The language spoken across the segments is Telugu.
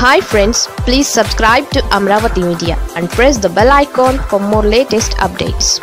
hi friends please subscribe to Amaravati media and press the bell icon for more latest updates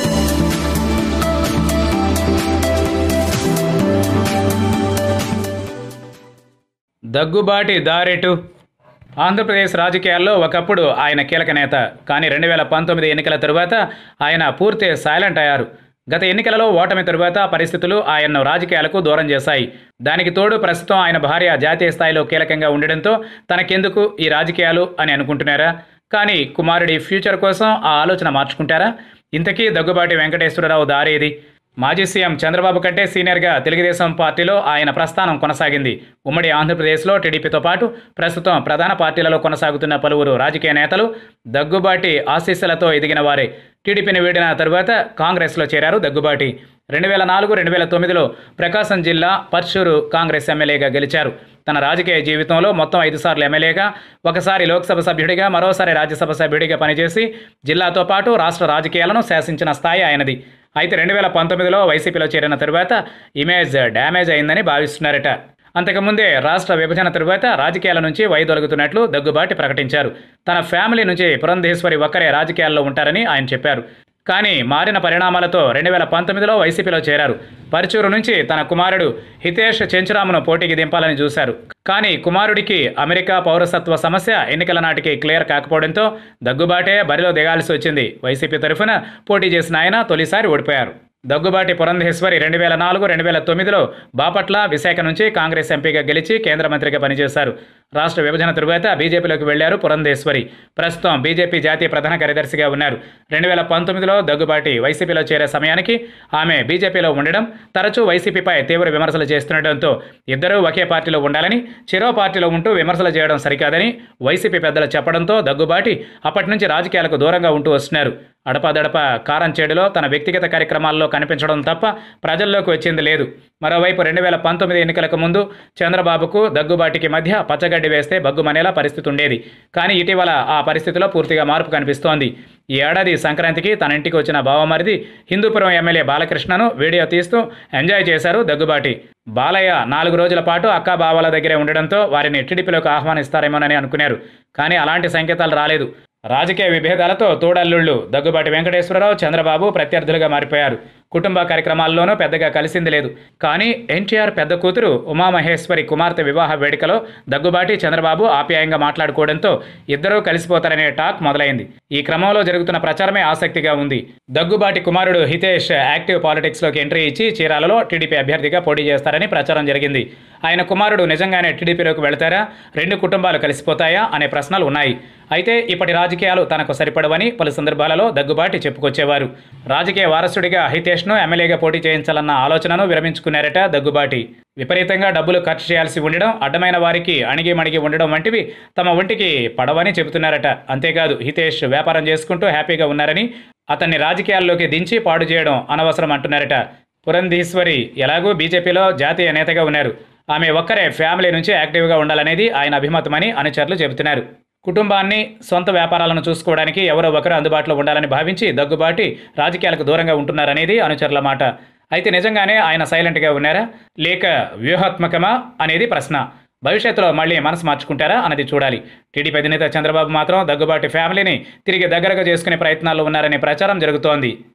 Daggubati దారెటు ఆంధ్రప్రదేశ్ రాజకీయాల్లో ఒకప్పుడు ఆయన కీలక నేత కానీ రెండు వేల పంతొమ్మిది ఎన్నికల తరువాత ఆయన పూర్తి సైలెంట్ అయ్యారు గత ఎన్నికలలో ఓటమి తరువాత పరిస్థితులు ఆయన్ను రాజకీయాలకు దూరం చేశాయి దానికి తోడు ప్రస్తుతం ఆయన భార్య జాతీయ స్థాయిలో కీలకంగా ఉండడంతో తనకెందుకు ఈ రాజకీయాలు అని అనుకుంటున్నారా కానీ కుమారుడి ఫ్యూచర్ కోసం ఆ ఆలోచన మార్చుకుంటారా ఇంతకీ దగ్గుబాటి వెంకటేశ్వరరావు దారేది మాజీ సీఎం చంద్రబాబు కంటే సీనియర్గా తెలుగుదేశం పార్టీలో ఆయన ప్రస్థానం కొనసాగింది ఉమ్మడి ఆంధ్రప్రదేశ్లో టీడీపీతో పాటు ప్రస్తుతం ప్రధాన పార్టీలలో కొనసాగుతున్న పలువురు రాజకీయ నేతలు దగ్గుబాటి ఆశీస్సులతో ఎదిగిన వారే టీడీపీని వీడిన తరువాత కాంగ్రెస్లో చేరారు దగ్గుబాటి రెండు వేల నాలుగు రెండు వేల తొమ్మిదిలో ప్రకాశం జిల్లా పర్చూరు కాంగ్రెస్ ఎమ్మెల్యేగా గెలిచారు తన రాజకీయ జీవితంలో మొత్తం ఐదు సార్లు ఎమ్మెల్యేగా ఒకసారి లోక్సభ సభ్యుడిగా మరోసారి రాజ్యసభ సభ్యుడిగా పనిచేసి జిల్లాతో పాటు రాష్ట్ర రాజకీయాలను శాసించిన స్థాయి ఆయనది అయితే రెండు వేల పంతొమ్మిదిలో వైసీపీలో చేరిన తరువాత ఇమేజ్ డ్యామేజ్ అయిందని భావిస్తున్నారట అంతకుముందే రాష్ట్ర విభజన తరువాత రాజకీయాల నుంచి వైదొలుగుతున్నట్లు దగ్గుబాటి ప్రకటించారు తన ఫ్యామిలీ నుంచి పురంధేశ్వరి ఒక్కరే రాజకీయాల్లో ఉంటారని ఆయన చెప్పారు కానీ మారిన పరిణామాలతో రెండు వేల పంతొమ్మిదిలో వైసీపీలో చేరారు పరుచూరు నుంచి తన కుమారుడు హితేష్ చెంచురామును పోటీకి దింపాలని చూశారు కానీ కుమారుడికి అమెరికా పౌరసత్వ సమస్య ఎన్నికల నాటికి క్లియర్ కాకపోవడంతో దగ్గుబాటే బరిలో దిగాల్సి వచ్చింది వైసీపీ తరఫున పోటీ చేసిన ఆయన తొలిసారి ఓడిపోయారు దగ్గుబాటి పురంధేశ్వరి రెండు వేల నాలుగు రెండు వేల తొమ్మిదిలో బాపట్ల విశాఖ నుంచి కాంగ్రెస్ ఎంపీగా గెలిచి కేంద్ర మంత్రిగా పనిచేశారు రాష్ట్ర విభజన తరువాత బీజేపీలోకి వెళ్లారు పురంధేశ్వరి ప్రస్తుతం బీజేపీ జాతీయ ప్రధాన కార్యదర్శిగా ఉన్నారు రెండు వేల పంతొమ్మిదిలో దగ్గుబాటి వైసీపీలో చేరే సమయానికి ఆమె బీజేపీలో ఉండడం తరచూ వైసీపీపై తీవ్ర విమర్శలు చేస్తుండటంతో ఇద్దరూ ఒకే పార్టీలో ఉండాలని చెరో పార్టీలో ఉంటూ విమర్శలు చేయడం సరికాదని వైసీపీ పెద్దలు చెప్పడంతో దగ్గుబాటి అప్పటి నుంచి రాజకీయాలకు దూరంగా ఉంటూ వస్తున్నారు అడపాదడప కారం చేడులో తన వ్యక్తిగత కార్యక్రమాల్లో కనిపించడం తప్ప ప్రజల్లోకి వచ్చింది లేదు మరోవైపు రెండు వేల పంతొమ్మిది ఎన్నికలకు ముందు చంద్రబాబుకు దగ్గుబాటికి మధ్య పచ్చగడ్డి వేస్తే బగ్గుమనేలా పరిస్థితి ఉండేది కానీ ఇటీవల ఆ పరిస్థితిలో పూర్తిగా మార్పు కనిపిస్తోంది ఈ ఏడాది సంక్రాంతికి తన ఇంటికి వచ్చిన బావమరిది హిందూపురం ఎమ్మెల్యే బాలకృష్ణను వీడియో తీస్తూ ఎంజాయ్ చేశారు దగ్గుబాటి బాలయ్య నాలుగు రోజుల పాటు అక్కా బావల దగ్గరే ఉండడంతో వారిని టీడీపీలోకి ఆహ్వానిస్తారేమోనని అనుకున్నారు కానీ అలాంటి సంకేతాలు రాలేదు రాజకీయ విభేదాలతో తోడల్లుళ్ళు దగ్గుబాటి వెంకటేశ్వరరావు చంద్రబాబు ప్రత్యర్థులుగా మారిపోయారు కుటుంబ కార్యక్రమాల్లోనూ పెద్దగా కలిసింది లేదు కానీ ఎన్టీఆర్ పెద్ద కూతురు ఉమామహేశ్వరి కుమార్తె వివాహ వేడుకలో దగ్గుబాటి చంద్రబాబు ఆప్యాయంగా మాట్లాడుకోవడంతో ఇద్దరూ కలిసిపోతారనే టాక్ మొదలైంది ఈ క్రమంలో జరుగుతున్న ప్రచారమే ఆసక్తిగా ఉంది దగ్గుబాటి కుమారుడు హితేష్ యాక్టివ్ పాలిటిక్స్లోకి ఎంట్రీ ఇచ్చి చీరాలలో టీడీపీ అభ్యర్థిగా పోటీ చేస్తారని ప్రచారం జరిగింది ఆయన కుమారుడు నిజంగానే టీడీపీలోకి వెళతారా రెండు కుటుంబాలు కలిసిపోతాయా అనే ప్రశ్నలు ఉన్నాయి అయితే ఇప్పటి రాజకీయాలు తనకు సరిపడవని పలు సందర్భాలలో దగ్గుబాటి చెప్పుకొచ్చేవారు రాజకీయ వారసుడిగా హితేష్ను ఎమ్మెల్యేగా పోటీ చేయించాలన్న ఆలోచనను విరమించుకున్నారట దగ్గుబాటి విపరీతంగా డబ్బులు ఖర్చు చేయాల్సి ఉండడం అడ్డమైన వారికి అణిగి మణిగి ఉండడం వంటివి తమ ఒంటికి పడవని చెబుతున్నారట అంతేకాదు హితేష్ వ్యాపారం చేసుకుంటూ హ్యాపీగా ఉన్నారని అతన్ని రాజకీయాల్లోకి దించి పాడు చేయడం అనవసరం అంటున్నారట పురంధీశ్వరి ఎలాగూ బీజేపీలో జాతీయ నేతగా ఉన్నారు ఆమె ఒక్కరే ఫ్యామిలీ నుంచి యాక్టివ్గా ఉండాలనేది ఆయన అభిమతమని అనుచరులు చెబుతున్నారు కుటుంబాన్ని సొంత వ్యాపారాలను చూసుకోవడానికి ఎవరో ఒకరు అందుబాటులో ఉండాలని భావించి దగ్గుబాటి రాజకీయాలకు దూరంగా ఉంటున్నారనేది అనుచరుల మాట అయితే నిజంగానే ఆయన సైలెంట్గా ఉన్నారా లేక వ్యూహాత్మకమా అనేది ప్రశ్న భవిష్యత్తులో మళ్ళీ మనసు మార్చుకుంటారా అన్నది చూడాలి టీడీపీ అధినేత చంద్రబాబు మాత్రం దగ్గుబాటి ఫ్యామిలీని తిరిగి దగ్గరగా చేసుకునే ప్రయత్నాల్లో ఉన్నారనే ప్రచారం జరుగుతోంది